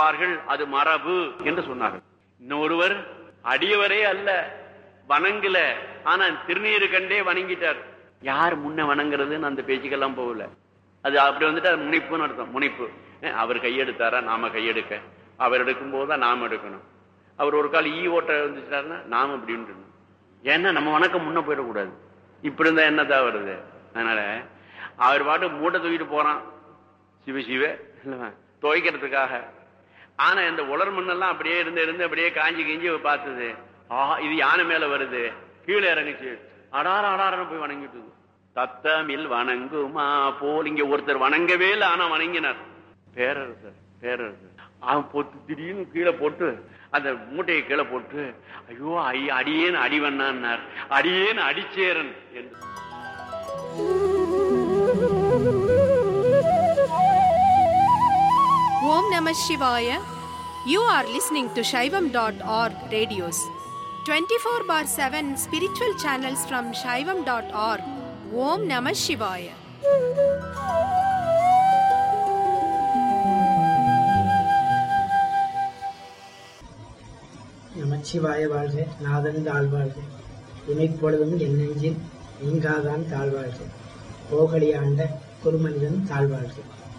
இருப்பார்கள் அது மரபு என்று சொன்னார்கள் இன்னொருவர் அடியவரே அல்ல வணங்கல ஆனா திருநீரு கண்டே வணங்கிட்டார் யார் முன்ன வணங்குறதுன்னு அந்த பேச்சுக்கெல்லாம் போகல அது அப்படி வந்துட்டு அது முனிப்புன்னு அர்த்தம் முனிப்பு அஹ் அவர் கையெடுத்தாரா நாம கையெடுக்க அவர் எடுக்கும் போதுதான் நாம எடுக்கணும் அவர் ஒரு கால் ஈ ஓட்ட வந்துச்சுட்டாருன்னா நாம அப்படின்னு ஏன்னா நம்ம வணக்கம் முன்ன போயிடக்கூடாது இப்படி இருந்தா என்னதான் வருது அதனால அவர் பாட்டு மூட்டை தூக்கிட்டு போறான் சிவ சிவ இல்லவா? துவைக்கிறதுக்காக ஆனா இந்த உலர் மண்ணெல்லாம் அப்படியே இருந்து இருந்து அப்படியே காஞ்சி கிஞ்சி பார்த்தது ஆஹா இது யானை மேல வருது கீழே இறங்குச்சு அடார அடாரன்னு போய் வணங்கிட்டு தத்தமில் வணங்குமா போல் இங்க ஒருத்தர் வணங்கவே இல்லை ஆனா வணங்கினார் பேரரசர் பேரரசர் அவன் பொத்து திடீர்னு கீழே போட்டு அந்த மூட்டையை கீழே போட்டு ஐயோ ஐ- அடியேன் அடிவண்ணான்னார் அடியேன் அடிச்சேரன் என்று Om Namah Shivaya. You are listening to Shaivam.org radios. 24 bar 7 spiritual channels from Shaivam.org. Om Namah Shivaya. நமச்சிவாய வாழ்க நாதன் தாழ்வாழ்க இமைப்பொழுதும் என் நெஞ்சில் நீங்காதான் தாழ்வாழ்க கோகலியாண்ட குருமனிதன் தாழ்வாழ்க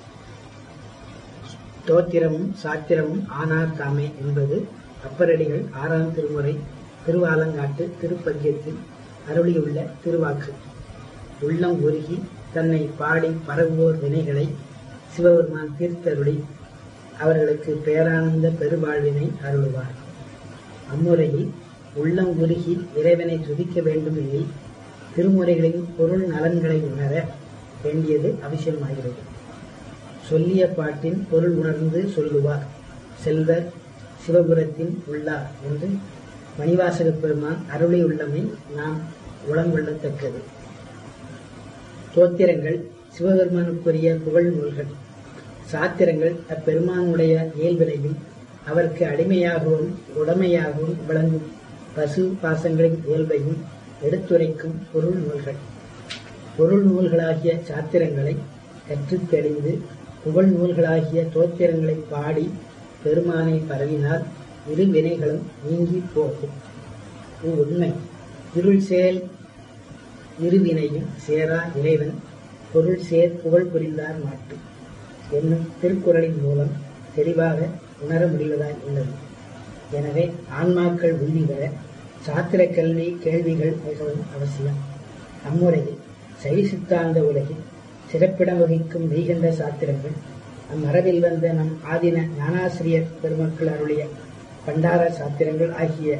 ஸ்தோத்திரமும் சாத்திரமும் ஆனார் தாமே என்பது அப்பரடிகள் ஆறாம் திருமுறை திருவாலங்காட்டு திருப்பதியத்தில் அருளியுள்ள திருவாக்கு உள்ளம் உருகி தன்னை பாடி பரவுவோர் வினைகளை சிவபெருமான் தீர்த்தருளி அவர்களுக்கு பேரானந்த பெருவாழ்வினை அருளுவார் அம்முறையில் உள்ளம் உருகி இறைவனை துதிக்க வேண்டும் எனில் திருமுறைகளின் பொருள் நலன்களை உணர வேண்டியது அவசியமாகிறது சொல்லிய பாட்டின் பொருள் உணர்ந்து சொல்லுவார் செல்வர் சிவபுரத்தின் உள்ளார் என்று மணிவாசக பெருமான் அருளியுள்ளமை நாம் உளங்கொள்ளத்தக்கது தோத்திரங்கள் சிவபெருமானுக்குரிய புகழ் நூல்கள் சாத்திரங்கள் அப்பெருமானுடைய இயல்பினையும் அவருக்கு அடிமையாகவும் உடமையாகவும் விளங்கும் பசு பாசங்களின் இயல்பையும் எடுத்துரைக்கும் பொருள் நூல்கள் பொருள் நூல்களாகிய சாத்திரங்களை கற்றுத் தெளிந்து புகழ் நூல்களாகிய தோத்திரங்களை பாடி பெருமானை பரவினால் இரு வினைகளும் நீங்கி போகும் உண்மை இருள் செயல் இருவினையும் சேரா இறைவன் பொருள் சேர் புகழ் புரிந்தார் மாட்டு என்னும் திருக்குறளின் மூலம் தெளிவாக உணர முடிவதாய் உள்ளது எனவே ஆன்மாக்கள் உறுதி பெற சாத்திர கல்வி கேள்விகள் மிகவும் அவசியம் அம்முறையில் சைவ சித்தாந்த உலகில் சிறப்பிடம் வகிக்கும் மெய்கண்ட சாத்திரங்கள் அம்மரபில் வந்த நம் ஆதின ஞானாசிரியர் பெருமக்கள் அருளிய பண்டார சாத்திரங்கள் ஆகிய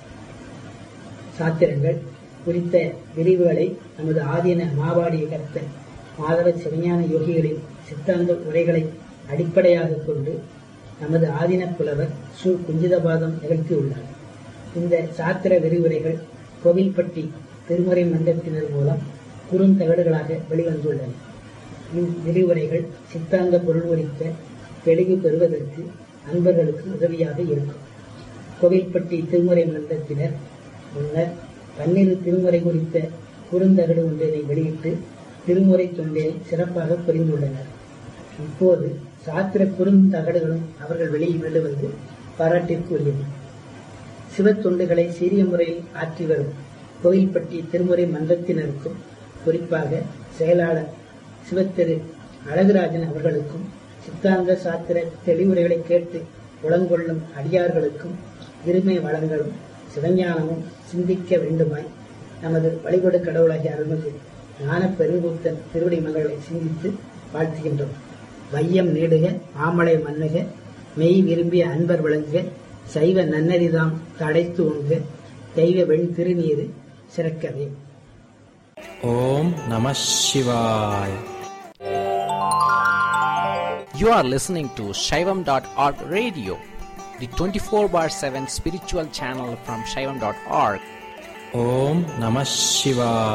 சாத்திரங்கள் குறித்த விரிவுகளை நமது ஆதீன மாவாடிய கர்த்தர் மாதவ சிவஞான யோகிகளின் சித்தாந்த உரைகளை அடிப்படையாக கொண்டு நமது ஆதீன புலவர் சு குஞ்சிதபாதம் நிகழ்த்தியுள்ளார் இந்த சாத்திர விரிவுரைகள் கோவில்பட்டி திருமுறை மன்றத்தினர் மூலம் குறுந்தகடுகளாக வெளிவந்துள்ளன இவ்விரிவுரைகள் சித்தாந்த பொருள் குறித்த தெளிவு பெறுவதற்கு அன்பர்களுக்கு உதவியாக இருக்கும் கோவில்பட்டி திருமுறை மன்றத்தினர் முன்னர் பன்னிரு திருமுறை குறித்த குறுந்தகடு ஒன்றினை வெளியிட்டு திருமுறை தொண்டினை சிறப்பாக புரிந்துள்ளனர் இப்போது சாத்திர குறுந்தகடுகளும் அவர்கள் வெளியிடுவது பாராட்டிற்குரியது சிவத்தொண்டுகளை சீரிய முறையில் ஆற்றி வரும் கோவில்பட்டி திருமுறை மன்றத்தினருக்கும் குறிப்பாக செயலாளர் சிவத்திரு அழகுராஜன் அவர்களுக்கும் சித்தாந்த சாத்திர தெளிவுரைகளை கேட்டு உளங்கொள்ளும் அடியார்களுக்கும் இருமை வளங்களும் சிவஞானமும் சிந்திக்க வேண்டுமாய் நமது வழிபடு கடவுளாகிய அருள்மிகு ஞான பெருங்கூத்தன் திருவடி மலர்களை சிந்தித்து வாழ்த்துகின்றோம் வையம் நீடுக மாமலை மன்னுக மெய் விரும்பிய அன்பர் விளங்குக சைவ நன்னரிதாம் தடைத்து உண்க தெய்வ வெண் திருநீரு சிறக்கவே Om Namah Shivaya. You are listening to Shaivam.org radio, the 24 bar 7 spiritual channel from Shaivam.org. Om Namah Shivaya.